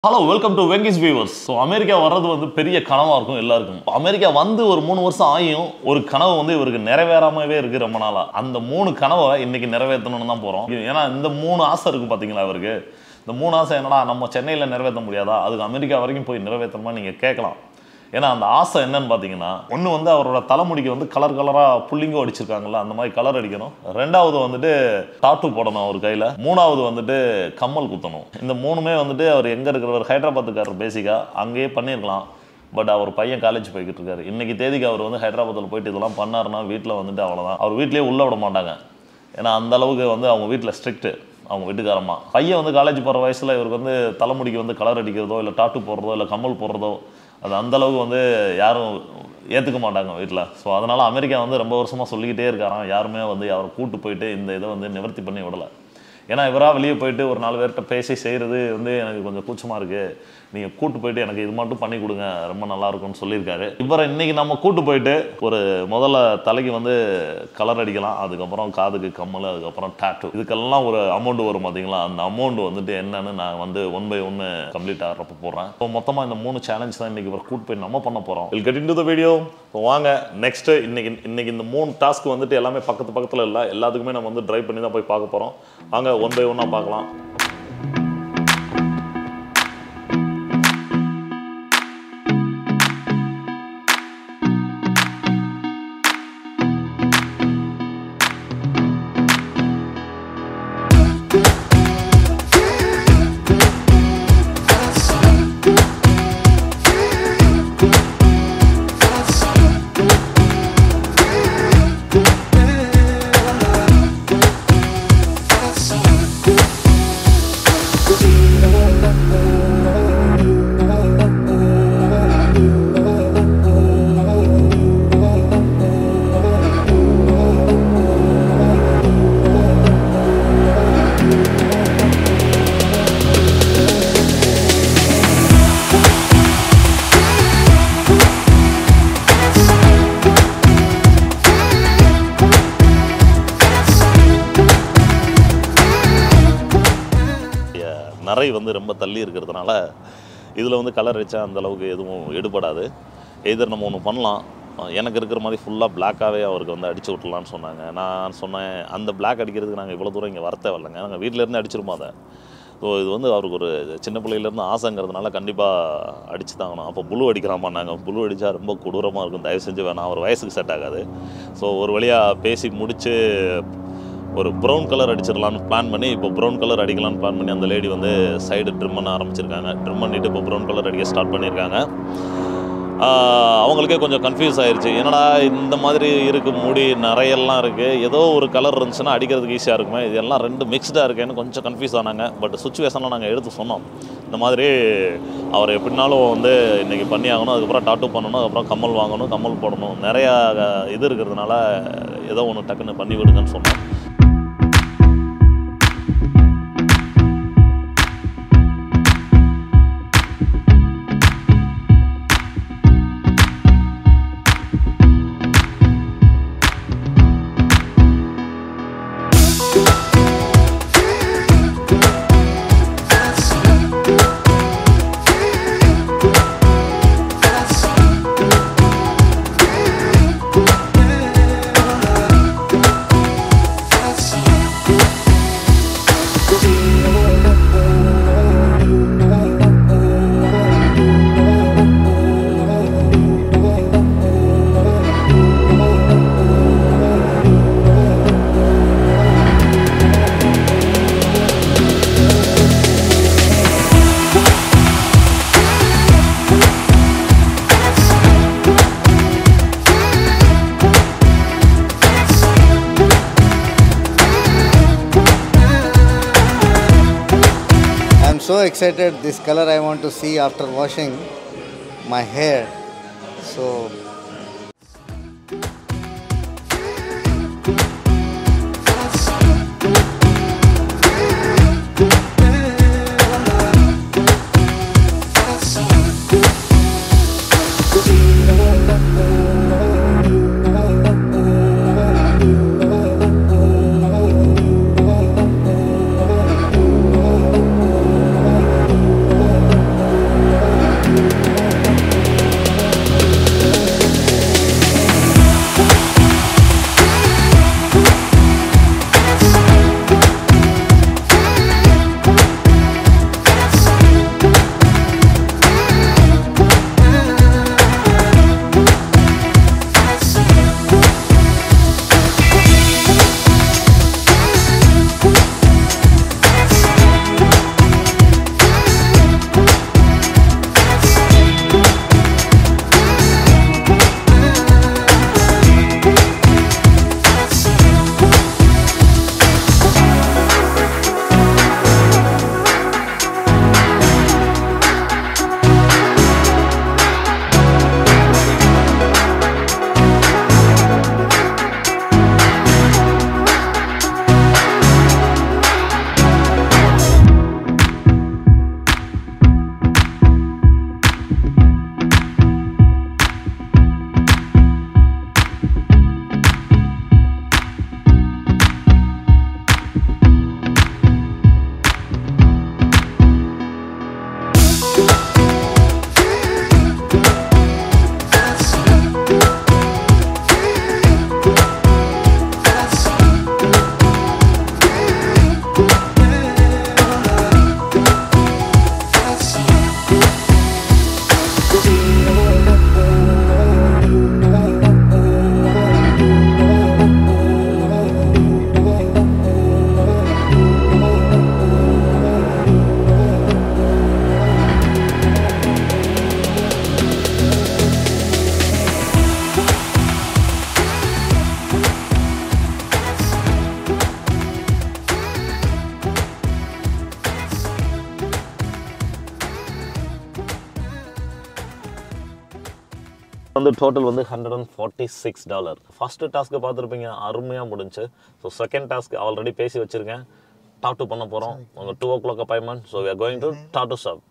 Hello welcome to Venkys viewers so America வர்றது வந்து பெரிய கனவாக இருக்கும் எல்லாருக்கும் அமெரிக்கா வந்து ஒரு மூணு வருஷம் ஆகியும் ஒரு கனவு வந்து இவருக்கு நிறைவேறாமவே இருக்கு ரொம்ப நாளா அந்த மூணு கனவை இன்னைக்கு நிறைவேற்றணும்னு தான் போகிறோம் ஏன்னா இந்த மூணு ஆசை இருக்கு பார்த்தீங்களா இவருக்கு இந்த மூணு ஆசை என்னடா நம்ம சென்னையில் நிறைவேற்ற முடியாதா அதுக்கு அமெரிக்கா வரைக்கும் போய் நிறைவேற்றணுமா நீங்கள் கேட்கலாம் ஏன்னா அந்த ஆசை என்னன்னு பார்த்தீங்கன்னா ஒன்று வந்து அவரோட தலைமுடிக்கு வந்து கலர் கலராக புள்ளிங்கோ அடிச்சிருக்காங்கல்ல அந்த மாதிரி கலர் அடிக்கணும் ரெண்டாவது வந்துட்டு டாட்டு போடணும் அவர் கையில் மூணாவது வந்துட்டு கம்மல் குத்தணும் இந்த மூணுமே வந்துட்டு அவர் எங்கே இருக்கிறவர் ஹைதராபாத்துக்காரர் பேசிக்காக அங்கேயே பண்ணியிருக்கலாம் பட் அவர் பையன் காலேஜ் போய்கிட்டு இருக்காரு இன்னைக்கு தேதிக்கு அவர் வந்து ஹைதராபாத்தில் போயிட்டு இதெல்லாம் பண்ணாருன்னா வீட்டில் வந்துட்டு அவ்வளோதான் அவர் வீட்லேயே உள்ளே விட மாட்டாங்க ஏன்னா அந்த அளவுக்கு வந்து அவங்க வீட்டில் ஸ்ட்ரிக்ட்டு அவங்க வீட்டுக்காரம்மா பையன் வந்து காலேஜ் போகிற வயசில் இவருக்கு வந்து தலைமுடிக்கு வந்து கலர் அடிக்கிறதோ இல்லை டாட்டு போடுறதோ இல்லை கம்மல் போடுறதோ அது அந்த அளவுக்கு வந்து யாரும் ஏற்றுக்க மாட்டாங்க வீட்டில் ஸோ அதனால் அமெரிக்கா வந்து ரொம்ப வருஷமாக சொல்லிக்கிட்டே இருக்காராம் யாருமே வந்து அவரை கூட்டு போயிட்டு இந்த இதை வந்து நிவர்த்தி பண்ணி விடலை ஏன்னா இவராக வெளியே போயிட்டு ஒரு நாலு பேர்கிட்ட பேசி செய்கிறது வந்து எனக்கு கொஞ்சம் கூச்சமாக இருக்குது நீங்கள் கூட்டு போயிட்டு எனக்கு இது மட்டும் பண்ணி கொடுங்க ரொம்ப நல்லா இருக்கும்னு சொல்லியிருக்காரு இவரை இன்னைக்கு நம்ம கூட்டு போயிட்டு ஒரு முதல்ல தலைக்கு வந்து கலர் அடிக்கலாம் அதுக்கப்புறம் காதுக்கு கம்மல் அதுக்கப்புறம் டாட்டு இதுக்கெல்லாம் ஒரு அமௌண்ட் வரும் பார்த்தீங்களா அந்த அமௌண்ட் வந்துட்டு என்னன்னு நான் வந்து ஒன் பை ஒன்று கம்ப்ளீட் ஆகிறப்ப போடுறேன் இப்போ மொத்தமாக இந்த மூணு சேலஞ்ச் தான் இன்னைக்கு இவர் கூட்டு போய் நம்ம பண்ண போகிறோம் will get into the video வாங்க நெக்ஸ்ட் இன்னைக்கு இன்னைக்கு இந்த மூணு டாஸ்க் வந்துட்டு எல்லாமே பக்கத்து பக்கத்தில் இல்லை எல்லாத்துக்குமே நம்ம வந்து ட்ரை பண்ணி தான் போய் பார்க்க போகிறோம் வாங்க ஒன் பை ஒன்னாக பார்க்கலாம் நிறை வந்து ரொம்ப தள்ளி இருக்கிறதுனால இதில் வந்து கலர் அடித்தா அந்த அளவுக்கு எதுவும் எடுபடாது எதிர் நம்ம ஒன்று பண்ணலாம் எனக்கு இருக்கிற மாதிரி ஃபுல்லாக பிளாக்காகவே அவருக்கு வந்து அடிச்சு விட்லான்னு சொன்னாங்க நான் சொன்னேன் அந்த பிளாக் அடிக்கிறதுக்கு நாங்கள் இவ்வளோ தூரம் இங்கே வரத்தே வரலைங்க நாங்கள் வீட்டிலேருந்து அடிச்சிருப்போம் அதை ஸோ இது வந்து அவருக்கு ஒரு சின்ன பிள்ளையிலேருந்து ஆசைங்கிறதுனால கண்டிப்பாக அடிச்சு தாங்கணும் அப்போ புழு அடிக்கிறாமா நாங்கள் புழு அடித்தா ரொம்ப கொடூரமாக இருக்கும் தயவு செஞ்சு வேணாம் அவர் வயசுக்கு செட் ஆகாது ஸோ ஒரு வழியாக பேசி முடித்து ஒரு ப்ரௌன் கலர் அடிச்சிடலான்னு பிளான் பண்ணி இப்போ ப்ரௌன் கலர் அடிக்கலாம்னு பிளான் பண்ணி அந்த லேடி வந்து சைடு ட்ரிம் பண்ண ஆரம்பிச்சிருக்காங்க ட்ரிம் பண்ணிவிட்டு இப்போ ப்ரௌன் கலர் அடிக்க ஸ்டார்ட் பண்ணியிருக்காங்க ஆஹ் அவங்களுக்கே கொஞ்சம் கன்ஃபியூஸ் ஆயிருச்சு என்னடா இந்த மாதிரி இருக்கு முடி நிறையெல்லாம் இருக்குது ஏதோ ஒரு கலர் இருந்துச்சுன்னா அடிக்கிறதுக்கு ஈஸியாக இருக்குமே இதெல்லாம் ரெண்டு மிக்ஸ்டாக இருக்கேன்னு கொஞ்சம் கன்ஃபியூஸ் ஆனாங்க பட் சுச்சுவேஷனில் நாங்கள் எடுத்து சொன்னோம் இந்த மாதிரி அவர் எப்படினாலும் வந்து இன்றைக்கி பண்ணி ஆகணும் அதுக்கப்புறம் டாட்டூ பண்ணணும் அதுக்கப்புறம் கம்மல் வாங்கணும் கம்மல் போடணும் நிறையா இது இருக்கிறதுனால ஏதோ ஒன்று டக்குன்னு பண்ணி விடுங்கன்னு சொன்னோம் I'm so excited this color I want to see after washing my hair. So வந்து டோட்டல் வந்து hundred and forty six dollar first task பார்த்துருப்பீங்க அருமையாக முடிஞ்சு ஸோ செகண்ட் டாஸ்க் ஆல்ரெடி பேசி வச்சிருக்கேன் டாட்டு பண்ண போகிறோம் உங்கள் two o'clock appointment so we are going to tattoo shop